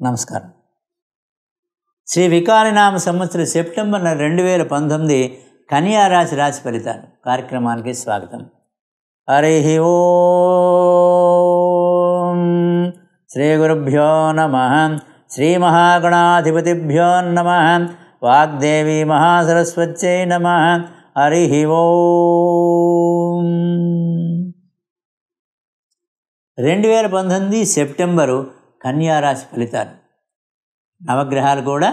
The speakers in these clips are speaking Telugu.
నమస్కారం శ్రీ వికారినామ సంవత్సర సెప్టెంబర్ నెల రెండు వేల పంతొమ్మిది కన్యా రాశి రాశి ఫలితాలు కార్యక్రమానికి స్వాగతం హరి ఓం శ్రీ గురుభ్యో నమ శ్రీ మహాగణాధిపతిభ్యో నమ వాగ్దేవి మహాసరస్వత్యై నమ హరి ఓం రెండు వేల పంతొమ్మిది సెప్టెంబరు కన్యా రాశి ఫలితాలు నవగ్రహాలు కూడా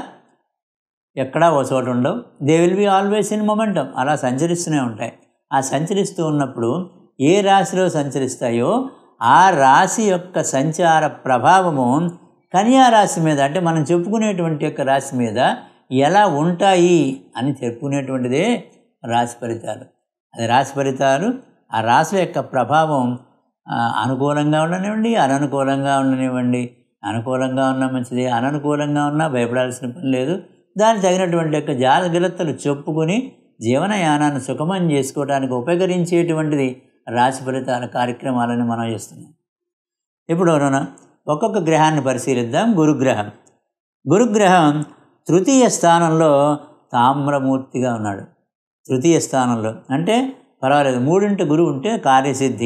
ఎక్కడా ఓ చోట ఉండవు they will be always in momentum అలా సంచరిస్తూనే ఉంటాయి ఆ సంచరిస్తూ ఉన్నప్పుడు ఏ రాశిలో సంచరిస్తాయో ఆ రాశి యొక్క సంచార ప్రభావము కన్యా రాశి మీద అంటే మనం చెప్పుకునేటువంటి యొక్క రాశి మీద ఎలా ఉంటాయి అని చెప్పుకునేటువంటిదే రాశి ఫలితాలు అది రాశి ఫలితాలు ఆ రాశి యొక్క ప్రభావం ఆ, అనుకూలంగా ఉండనివ్వండి అననుకూలంగా ఉండనివ్వండి అనుకూలంగా ఉన్న మంచిది అననుకూలంగా ఉన్నా భయపడాల్సిన పని లేదు దానికి తగినటువంటి యొక్క జాగ్రత్తలు చెప్పుకొని జీవనయానాన్ని సుఖమం చేసుకోవడానికి ఉపకరించేటువంటిది రాశి ఫలితాల కార్యక్రమాలని మనం చేస్తున్నాం ఇప్పుడు మనం ఒక్కొక్క గ్రహాన్ని పరిశీలిద్దాం గురుగ్రహం గురుగ్రహం తృతీయ స్థానంలో తామ్రమూర్తిగా ఉన్నాడు తృతీయ స్థానంలో అంటే పర్వాలేదు మూడింటి గురువు ఉంటే కార్యసిద్ధి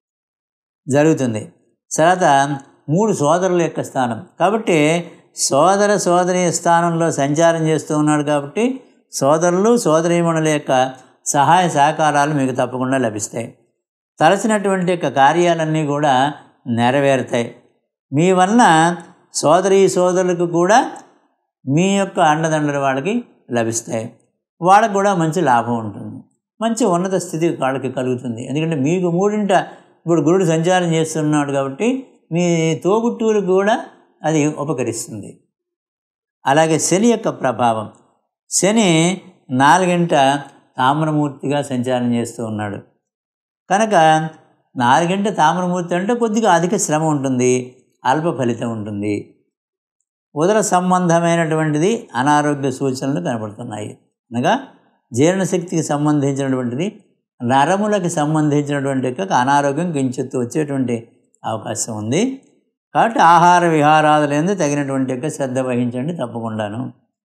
జరుగుతుంది తర్వాత మూడు సోదరుల యొక్క స్థానం కాబట్టి సోదర సోదరి స్థానంలో సంచారం చేస్తూ ఉన్నాడు కాబట్టి సోదరులు సోదరీమణుల యొక్క సహాయ సహకారాలు మీకు తప్పకుండా లభిస్తాయి తలచినటువంటి యొక్క కార్యాలన్నీ కూడా నెరవేరుతాయి మీ వలన సోదరీ సోదరులకు కూడా మీ యొక్క అండదండలు వాళ్ళకి లభిస్తాయి వాళ్ళకు కూడా మంచి లాభం ఉంటుంది మంచి ఉన్నత స్థితి వాళ్ళకి కలుగుతుంది ఎందుకంటే మీకు మూడింట ఇప్పుడు గురుడు సంచారం చేస్తున్నాడు కాబట్టి మీ తోబుట్టువులకు కూడా అది ఉపకరిస్తుంది అలాగే శని యొక్క ప్రభావం శని నాలుగింట తామ్రమూర్తిగా సంచారం చేస్తూ ఉన్నాడు కనుక నాలుగింట తామ్రమూర్తి అంటే కొద్దిగా అధిక శ్రమ ఉంటుంది అల్ప ఫలితం ఉంటుంది ఉదర సంబంధమైనటువంటిది అనారోగ్య సూచనలు కనబడుతున్నాయి అనగా జీర్ణశక్తికి సంబంధించినటువంటిది నరములకు సంబంధించినటువంటి యొక్క అనారోగ్యం కించెత్తు వచ్చేటువంటి అవకాశం ఉంది కాబట్టి ఆహార విహారాదులు ఎందు తగినటువంటి యొక్క శ్రద్ధ వహించండి తప్పకుండాను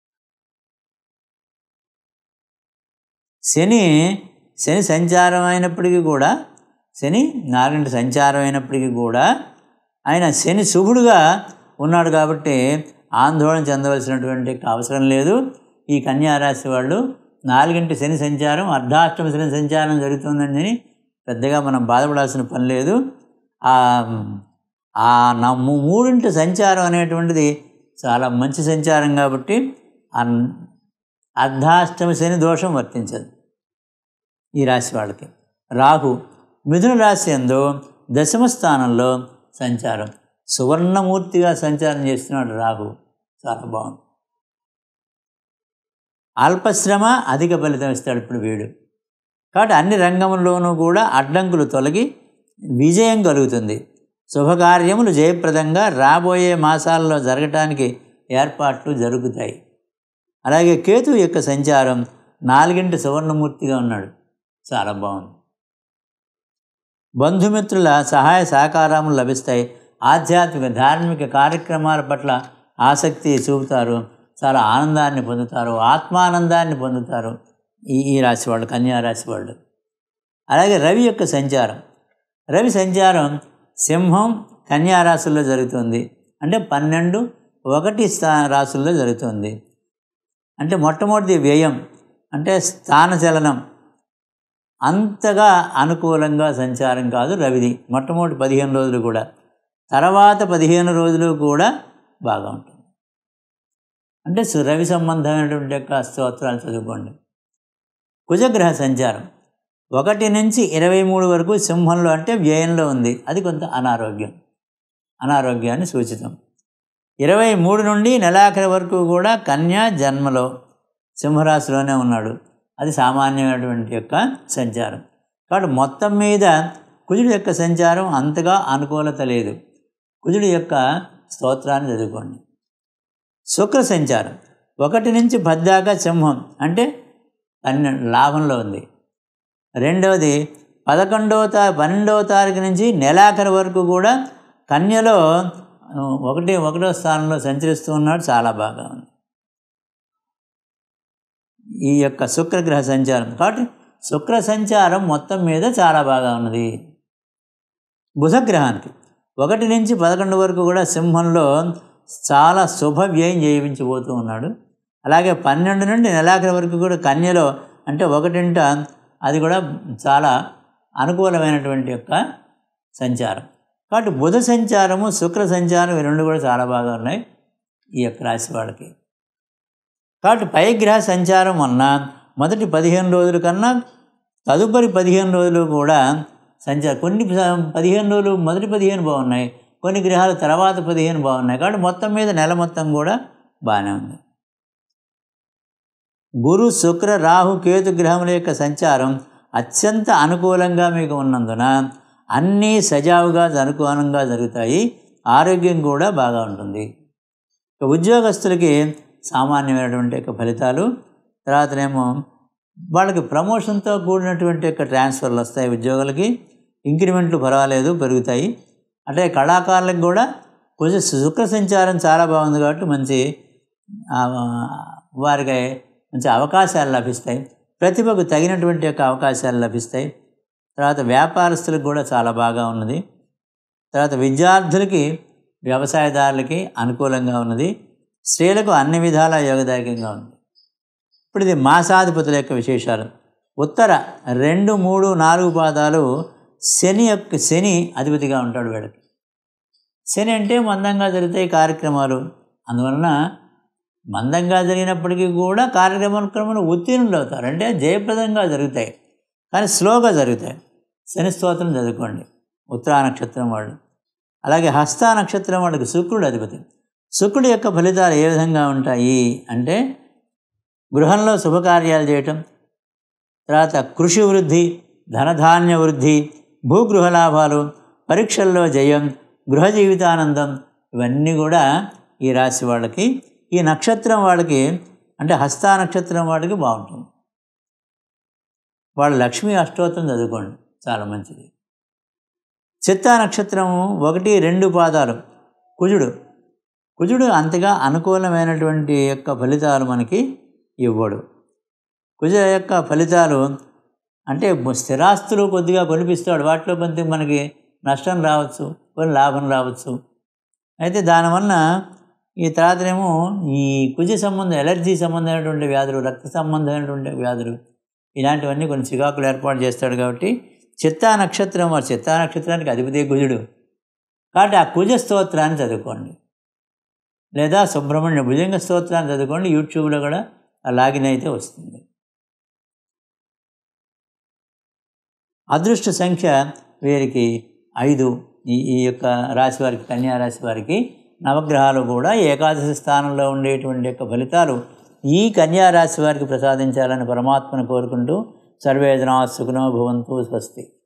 శని శని సంచారం అయినప్పటికీ కూడా శని నాలుగింటి సంచారం అయినప్పటికీ కూడా ఆయన శని శుభుడుగా ఉన్నాడు కాబట్టి ఆందోళన చెందవలసినటువంటి అవసరం లేదు ఈ కన్యా రాశి వాళ్ళు నాలుగింటి శని సంచారం అర్ధాష్టమ శని సంచారం జరుగుతుందని పెద్దగా మనం బాధపడాల్సిన పని లేదు ఆ ఆ నా మూ- మూడింటి సంచారం అనేటువంటిది చాలా మంచి సంచారం కాబట్టి ఆ అర్ధాష్టమ శని దోషం వర్తించదు ఈ రాశి వాళ్ళకి రాహు మిథున రాశి ఎందు దశమ స్థానంలో సంచారం సువర్ణమూర్తిగా సంచారం చేస్తున్నాడు రాహు చాలా బాగుంది అల్పశ్రమ అధిక ఫలితం ఇస్తాడు ఇప్పుడు వీడు కాబట్టి అన్ని రంగంలోనూ కూడా అడ్డంకులు తొలగి విజయం కలుగుతుంది శుభకార్యములు జయప్రదంగా రాబోయే మాసాల్లో జరగటానికి ఏర్పాట్లు జరుగుతాయి అలాగే కేతు యొక్క సంచారం నాలుగింటి సువర్ణమూర్తిగా ఉన్నాడు చాలా బాగుంది బంధుమిత్రుల సహాయ సహకారములు లభిస్తాయి ఆధ్యాత్మిక ధార్మిక కార్యక్రమాల పట్ల ఆసక్తి చూపుతారు చాలా ఆనందాన్ని పొందుతారు ఆత్మానందాన్ని పొందుతారు ఈ ఈ రాశి వాళ్ళు కన్యా రాశి వాళ్ళు అలాగే రవి యొక్క సంచారం రవి సంచారం సింహం కన్యా రాశుల్లో జరుగుతుంది అంటే పన్నెండు ఒకటి స్థా రాశుల్లో జరుగుతుంది అంటే మొట్టమొదటి వ్యయం అంటే స్థానచలనం అంతగా అనుకూలంగా సంచారం కాదు రవిది మొట్టమొదటి పదిహేను రోజులు కూడా తర్వాత పదిహేను రోజులు కూడా బాగా ఉంటుంది అంటే సు- రవి సంబంధమైనటువంటి యొక్క స్తోత్రాలు చదువుకోండి కుజగ్రహ సంచారం ఒకటి నుంచి ఇరవై మూడు వరకు సింహంలో అంటే వ్యయంలో ఉంది అది కొంత అనారోగ్యం అనారోగ్యాన్ని సూచితం ఇరవై మూడు నుండి నెలాఖరి వరకు కూడా కన్యా జన్మలో సింహరాశిలోనే ఉన్నాడు అది సామాన్యమైనటువంటి యొక్క సంచారం కాబట్టి మొత్తం మీద కుజుడి యొక్క సంచారం అంతగా అనుకూలత లేదు కుజుడి యొక్క స్తోత్రాన్ని చదువుకోండి శుక్ర సంచారం ఒకటి నుంచి పద్దాకా సింహం అంటే పన్నెండు లాభంలో ఉంది రెండవది పదకొండవ తా పన్నెండవ తారీఖు నుంచి నెలాఖరు వరకు కూడా కన్యలో ఒకటి ఒకటో స్థానంలో సంచరిస్తూ ఉన్నాడు చాలా బాగా ఉంది ఈ యొక్క శుక్రగ్రహ సంచారం కాబట్టి శుక్ర సంచారం మొత్తం మీద చాలా బాగా ఉన్నది బుధగ్రహానికి ఒకటి నుంచి పదకొండు వరకు కూడా సింహంలో చాలా శుభ వ్యయం చేయించబోతూ ఉన్నాడు అలాగే పన్నెండు నుండి నెలాఖరి వరకు కూడా కన్యలో అంటే ఒకటింట అది కూడా చాలా అనుకూలమైనటువంటి యొక్క సంచారం కాబట్టి బుధ సంచారము శుక్ర సంచారం ఈ రెండు కూడా చాలా బాగా ఉన్నాయి ఈ యొక్క రాశి వాళ్ళకి కాబట్టి పైగ్రహ సంచారం వలన మొదటి పదిహేను రోజుల కన్నా తదుపరి పదిహేను రోజులు కూడా సంచారం కొన్ని పదిహేను రోజులు మొదటి పదిహేను బాగున్నాయి కొన్ని గ్రహాలు తర్వాత పదిహేను బాగున్నాయి కాబట్టి మొత్తం మీద నెల మొత్తం కూడా బాగానే ఉంది గురు శుక్ర రాహు కేతు గ్రహముల యొక్క సంచారం అత్యంత అనుకూలంగా మీకు ఉన్నందున అన్నీ సజావుగా అనుకూలంగా జరుగుతాయి ఆరోగ్యం కూడా బాగా ఉంటుంది ఇక ఉద్యోగస్తులకి సామాన్యమైనటువంటి యొక్క ఫలితాలు తర్వాతనేమో వాళ్ళకి ప్రమోషన్తో కూడినటువంటి యొక్క ట్రాన్స్ఫర్లు వస్తాయి ఉద్యోగులకి ఇంక్రిమెంట్లు పర్వాలేదు పెరుగుతాయి అంటే కళాకారులకు కూడా కొంచెం శుక్ర సంచారం చాలా బాగుంది కాబట్టి మంచి వారికి మంచి అవకాశాలు లభిస్తాయి ప్రతిభకు తగినటువంటి యొక్క అవకాశాలు లభిస్తాయి తర్వాత వ్యాపారస్తులకు కూడా చాలా బాగా ఉన్నది తర్వాత విద్యార్థులకి వ్యవసాయదారులకి అనుకూలంగా ఉన్నది స్త్రీలకు అన్ని విధాల యోగదాయకంగా ఉంది ఇప్పుడు ఇది మాసాధిపతుల యొక్క విశేషాలు ఉత్తర రెండు మూడు నాలుగు పాదాలు శని యొక్క శని అధిపతిగా ఉంటాడు వీళ్ళకి శని అంటే మందంగా జరుగుతాయి కార్యక్రమాలు అందువలన మందంగా జరిగినప్పటికీ కూడా కార్యక్రమక్రమంలో ఉత్తీర్ణులు అవుతారు అంటే జయప్రదంగా జరుగుతాయి కానీ స్లోగా జరుగుతాయి శని స్తోత్రం చదువుకోండి ఉత్తరా నక్షత్రం వాళ్ళు అలాగే హస్త నక్షత్రం వాళ్ళకి శుక్రుడు అధిపతి శుక్రుడు యొక్క ఫలితాలు ఏ విధంగా ఉంటాయి అంటే గృహంలో శుభకార్యాలు చేయటం తర్వాత కృషి వృద్ధి ధనధాన్య వృద్ధి భూగృహ లాభాలు పరీక్షల్లో జయం గృహ జీవితానందం ఇవన్నీ కూడా ఈ రాశి వాళ్ళకి ఈ నక్షత్రం వాళ్ళకి అంటే హస్త నక్షత్రం వాళ్ళకి బాగుంటుంది వాళ్ళు లక్ష్మీ అష్టోత్తరం చదువుకోండి చాలా మంచిది చిత్తా నక్షత్రం ఒకటి రెండు పాదాలు కుజుడు కుజుడు అంతగా అనుకూలమైనటువంటి యొక్క ఫలితాలు మనకి ఇవ్వడు కుజ యొక్క ఫలితాలు అంటే స్థిరాస్తులు కొద్దిగా కొనిపిస్తాడు వాటిలో కొంత మనకి నష్టం రావచ్చు కొన్ని లాభం రావచ్చు అయితే దానివల్ల ఈ తర్వాతనేమో ఈ కుజ సంబంధం ఎలర్జీ సంబంధమైనటువంటి వ్యాధులు రక్త సంబంధమైనటువంటి వ్యాధులు ఇలాంటివన్నీ కొన్ని చికాకులు ఏర్పాటు చేస్తాడు కాబట్టి చిత్తా నక్షత్రం వారు చిత్తా నక్షత్రానికి అధిపతి కుజుడు కాబట్టి ఆ కుజ స్తోత్రాన్ని చదువుకోండి లేదా సుబ్రహ్మణ్య భుజంగ స్తోత్రాన్ని చదువుకోండి యూట్యూబ్లో కూడా ఆ లాగిన్ అయితే వస్తుంది అదృష్ట సంఖ్య వీరికి ఐదు ఈ ఈ యొక్క రాశి వారికి కన్యా రాశి వారికి నవగ్రహాలు కూడా ఏకాదశి స్థానంలో ఉండేటువంటి యొక్క ఫలితాలు ఈ కన్యా రాశి వారికి ప్రసాదించాలని పరమాత్మను కోరుకుంటూ సర్వేదనా సుఖనో భవంతు స్వస్తి